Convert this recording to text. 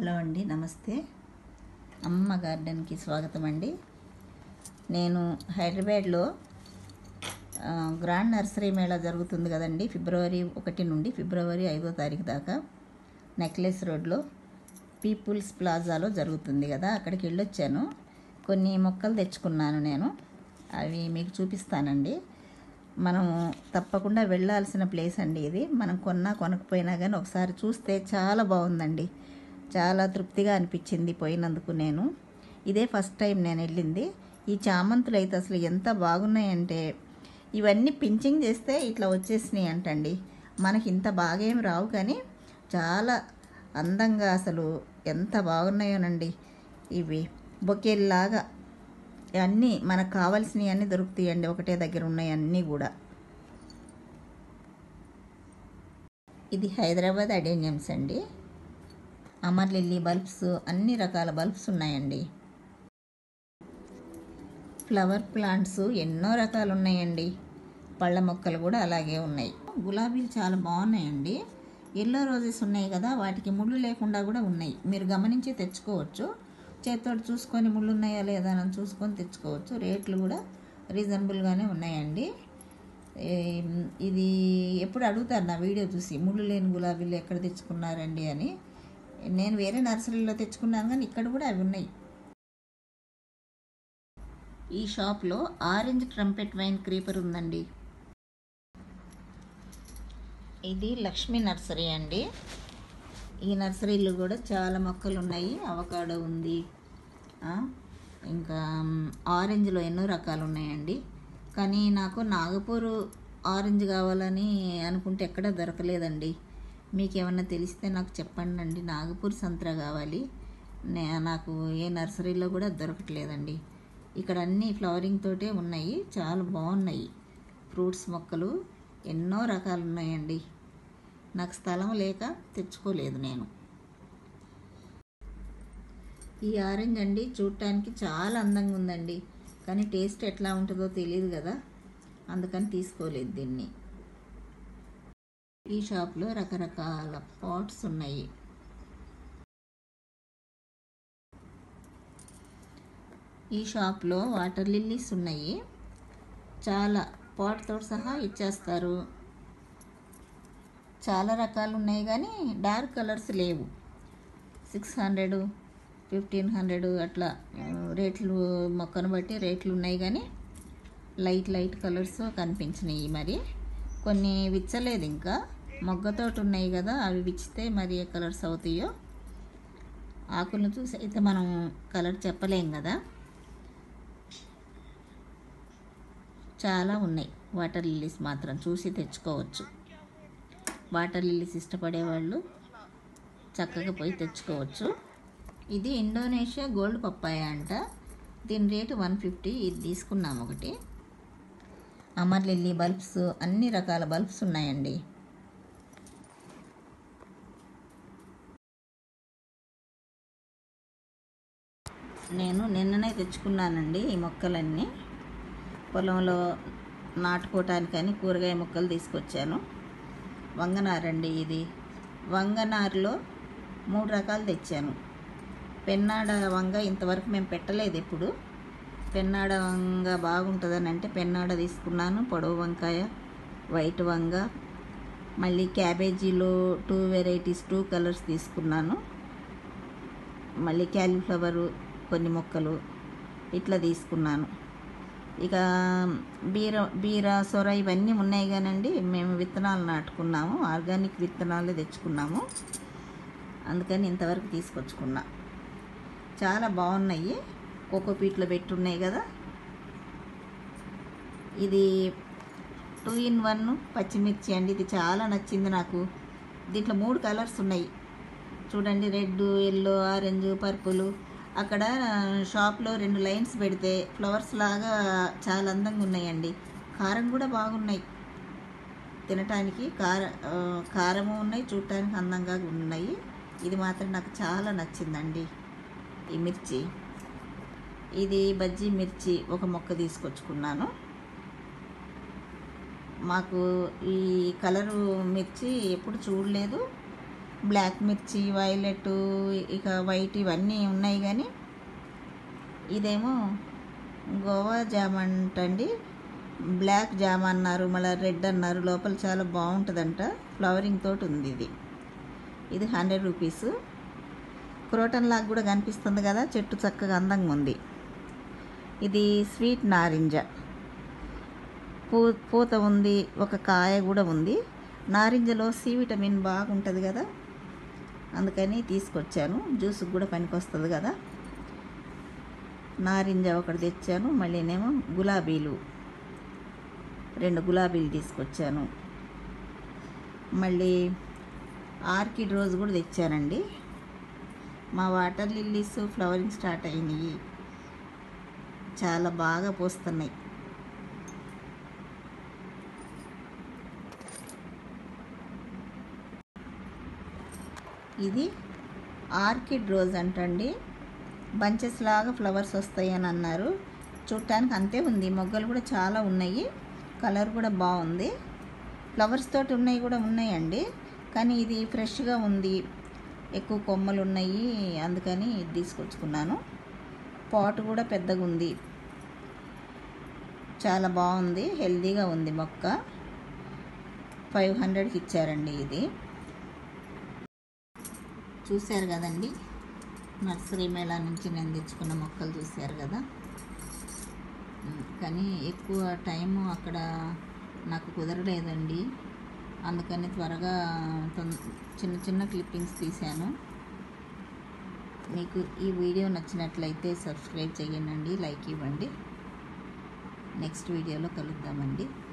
hello అండి నమస్తే అమ్మ గార్డెన్కి స్వాగతం అండి నేను హైదరాబాద్లో ఆ, గ్రాండ్ నర్సరీ మేళా జరుగుతుంది కదండి ఫిబ్రవరి ఒకటి నుండి ఫిబ్రవరి ఐదో తారీఖు దాకా నెక్లెస్ రోడ్లో పీపుల్స్ ప్లాజాలో జరుగుతుంది కదా అక్కడికి వెళ్ళొచ్చాను కొన్ని మొక్కలు తెచ్చుకున్నాను నేను అవి మీకు చూపిస్తానండి మనం తప్పకుండా వెళ్ళాల్సిన ప్లేస్ అండి ఇది మనం కొన్నా కొనకపోయినా కానీ ఒకసారి చూస్తే చాలా బాగుందండి చాలా తృప్తిగా అనిపించింది పోయినందుకు నేను ఇదే ఫస్ట్ టైం నేను వెళ్ళింది ఈ చామంతులు అయితే అసలు ఎంత బాగున్నాయంటే ఇవన్నీ పించింగ్ చేస్తే ఇట్లా వచ్చేసినాయి అంటండి మనకి ఇంత బాగేం రావు కానీ చాలా అందంగా అసలు ఎంత బాగున్నాయోనండి ఇవి బొకేల్లాగా అన్నీ మనకు కావాల్సినవి అన్నీ దొరుకుతాయండి ఒకటే దగ్గర ఉన్నాయి అన్నీ కూడా ఇది హైదరాబాద్ అడేనియమ్స్ అండి అమర్ లిల్లీ బల్బ్స్ అన్ని రకాల బల్బ్స్ ఉన్నాయండి ఫ్లవర్ ప్లాంట్స్ ఎన్నో రకాలు ఉన్నాయండి పళ్ళ మొక్కలు కూడా అలాగే ఉన్నాయి గులాబీలు చాలా బాగున్నాయండి ఎల్లో రోజెస్ ఉన్నాయి కదా వాటికి ముళ్ళు లేకుండా కూడా ఉన్నాయి మీరు గమనించి తెచ్చుకోవచ్చు చేతితోటి చూసుకొని ముళ్ళు ఉన్నాయా లేదా అని చూసుకొని తెచ్చుకోవచ్చు రేట్లు కూడా రీజనబుల్గానే ఉన్నాయండి ఏం, ఇది ఎప్పుడు అడుగుతారు నా వీడియో చూసి ముళ్ళు లేని గులాబీలు ఎక్కడ తెచ్చుకున్నారండి అని నేను వేరే నర్సరీలో తెచ్చుకున్నాను కానీ ఇక్కడ కూడా అవి ఉన్నాయి ఈ షాప్లో ఆరెంజ్ ట్రంపెట్ వైన్ క్రీపర్ ఉందండి ఇది లక్ష్మీ నర్సరీ అండి ఈ నర్సరీలో కూడా చాలా మొక్కలు ఉన్నాయి అవకాడో ఉంది ఆ, ఇంకా మ్, ఆరెంజ్లో ఎన్నో రకాలు ఉన్నాయండి కానీ నాకు నాగపూర్ ఆరెంజ్ కావాలని అనుకుంటే ఎక్కడ దొరకలేదండి మీకు ఏమన్నా తెలిస్తే నాకు చెప్పండి అండి నాగపూర్ సంత్రా కావాలి నే- నాకు ఏ నర్సరీలో కూడా దొరకట్లేదండి ఇక్కడ అన్ని ఫ్లవరింగ్ తోటే ఉన్నాయి చాలా బాగున్నాయి ఫ్రూట్స్ మొక్కలు ఎన్నో రకాలు ఉన్నాయండి నాకు స్థలం లేక తెచ్చుకోలేదు నేను ఈ ఆరెంజ్ అండి చూడటానికి చాలా అందంగా ఉందండి కానీ టేస్ట్ ఎట్లా ఉంటుందో తెలియదు కదా అందుకని తీసుకోలేదు దీన్ని ఈ షాప్లో రకరకాల పాట్స్ ఉన్నాయి ఈ షాప్లో వాటర్ లిల్లీస్ ఉన్నాయి చాలా పాట్తో సహా ఇచ్చేస్తారు చాలా రకాలు ఉన్నాయి కానీ డార్క్ కలర్స్ లేవు సిక్స్ హండ్రెడ్ ఫిఫ్టీన్ హండ్రెడ్ అట్లా ఆ, రేట్లు మొక్కను బట్టి రేట్లు ఉన్నాయి కానీ లైట్ లైట్ కలర్స్ కనిపించినాయి మరి కొన్ని విచ్చలేదు ఇంకా మొగ్గతోటి ఉన్నాయి కదా అవి విచ్చితే మరి ఏ కలర్స్ అవుతాయో ఆకులను చూసి అయితే మనం కలర్ చెప్పలేం కదా చాలా ఉన్నాయి వాటర్ లిల్లీస్ మాత్రం చూసి తెచ్చుకోవచ్చు వాటర్ లిల్లీస్ ఇష్టపడే వాళ్ళు చక్కగా పోయి తెచ్చుకోవచ్చు ఇది ఇండోనేషియా గోల్డ్ పప్పాయ అంట దీని రేటు వన్ ఫిఫ్టీ ఇది తీసుకున్నాం ఒకటి అమర్ లిల్లీ బల్బ్స్ అన్ని రకాల బల్బ్స్ ఉన్నాయండి నేను నిన్ననే తెచ్చుకున్నానండి ఈ మొక్కలన్నీ పొలంలో నాటుకోవటానికని కూరగాయ మొక్కలు తీసుకొచ్చాను వంగనారండి ఇది వంగనారులో మూడు రకాలు తెచ్చాను పెన్నాడ వంగ ఇంతవరకు మేము పెట్టలేదు ఎప్పుడు పెన్నాడ వంగ బాగుంటుందని అంటే పెన్నాడ తీసుకున్నాను పొడవు వంకాయ వైట్ వంగ మళ్ళీ క్యాబేజీలో టూ వెరైటీస్ టూ కలర్స్ తీసుకున్నాను మళ్ళీ క్యాలీఫ్లవరు కొన్ని మొక్కలు ఇట్లా తీసుకున్నాను ఇక బీర బీర సొర ఇవన్నీ ఉన్నాయి కానండి మేము విత్తనాలు నాటుకున్నాము ఆర్గానిక్ విత్తనాలు తెచ్చుకున్నాము అందుకని ఇంతవరకు తీసుకొచ్చుకున్నా చాలా బాగున్నాయి కోకోపీట్లో పెట్టున్నాయి కదా ఇది టూ ఇన్ వన్ పచ్చిమిర్చి అండి ఇది చాలా నచ్చింది నాకు దీంట్లో మూడు కలర్స్ ఉన్నాయి చూడండి రెడ్ ఎల్లో ఆరెంజ్ పర్పుల్ అక్కడ షాప్లో రెండు లైన్స్ పెడితే ఫ్లవర్స్ లాగా చాలా అందంగా ఉన్నాయండి కారం కూడా బాగున్నాయి తినటానికి కార ఆ, కారము ఉన్నాయి చూడటానికి అందంగా ఉన్నాయి ఇది మాత్రం నాకు చాలా నచ్చిందండి ఈ మిర్చి ఇది బజ్జీ మిర్చి ఒక మొక్క తీసుకొచ్చుకున్నాను మాకు ఈ కలరు మిర్చి ఎప్పుడు చూడలేదు బ్లాక్ మిర్చి వైలెట్ ఇక వైట్ ఇవన్నీ ఉన్నాయి కానీ ఇదేమో గోవా జామ్ అంటండి బ్లాక్ జామ్ అన్నారు మళ్ళీ రెడ్ అన్నారు లోపల చాలా బాగుంటుందంట ఫ్లవరింగ్ తోటి ఉంది ఇది ఇది హండ్రెడ్ రూపీస్ క్రోటన్ లాగా కూడా కనిపిస్తుంది కదా చెట్టు చక్కగా అందంగా ఉంది ఇది స్వీట్ నారింజ పూ పూత ఉంది ఒక కాయ కూడా ఉంది నారింజలో సి విటమిన్ బాగుంటుంది కదా అందుకని తీసుకొచ్చాను జ్యూస్కి కూడా పనికొస్తుంది కదా నారింజ ఒకటి తెచ్చాను మళ్ళీనేమో గులాబీలు రెండు గులాబీలు తీసుకొచ్చాను మళ్ళీ ఆర్కిడ్ రోజ్ కూడా తెచ్చానండి మా వాటర్ లిల్లీస్ ఫ్లవరింగ్ స్టార్ట్ అయినాయి చాలా బాగా పూస్తున్నాయి ఇది ఆర్కిడ్ రోజ్ అంటండి బంచెస్ లాగా ఫ్లవర్స్ వస్తాయి అని అన్నారు చూడటానికి అంతే ఉంది మొగ్గలు కూడా చాలా ఉన్నాయి కలర్ కూడా బాగుంది ఫ్లవర్స్ తోటి ఉన్నాయి కూడా ఉన్నాయండి కానీ ఇది ఫ్రెష్గా ఉంది ఎక్కువ కొమ్మలు ఉన్నాయి అందుకని ఇది తీసుకొచ్చుకున్నాను పాట్ కూడా పెద్దగా ఉంది చాలా బాగుంది హెల్తీగా ఉంది మొక్క ఫైవ్ హండ్రెడ్కి ఇచ్చారండి ఇది చూశారు కదండి నర్సరీ మేళా నుంచి నేను తెచ్చుకున్న మొక్కలు చూశారు కదా ఉమ్, కానీ ఎక్కువ టైము అక్కడ నాకు కుదరలేదండి అందుకని త్వరగా తొం- చిన్న చిన్న క్లిప్పింగ్స్ తీశాను మీకు ఈ వీడియో నచ్చినట్లయితే సబ్స్క్రైబ్ చేయండి లైక్ ఇవ్వండి నెక్స్ట్ వీడియోలో కలుద్దామండి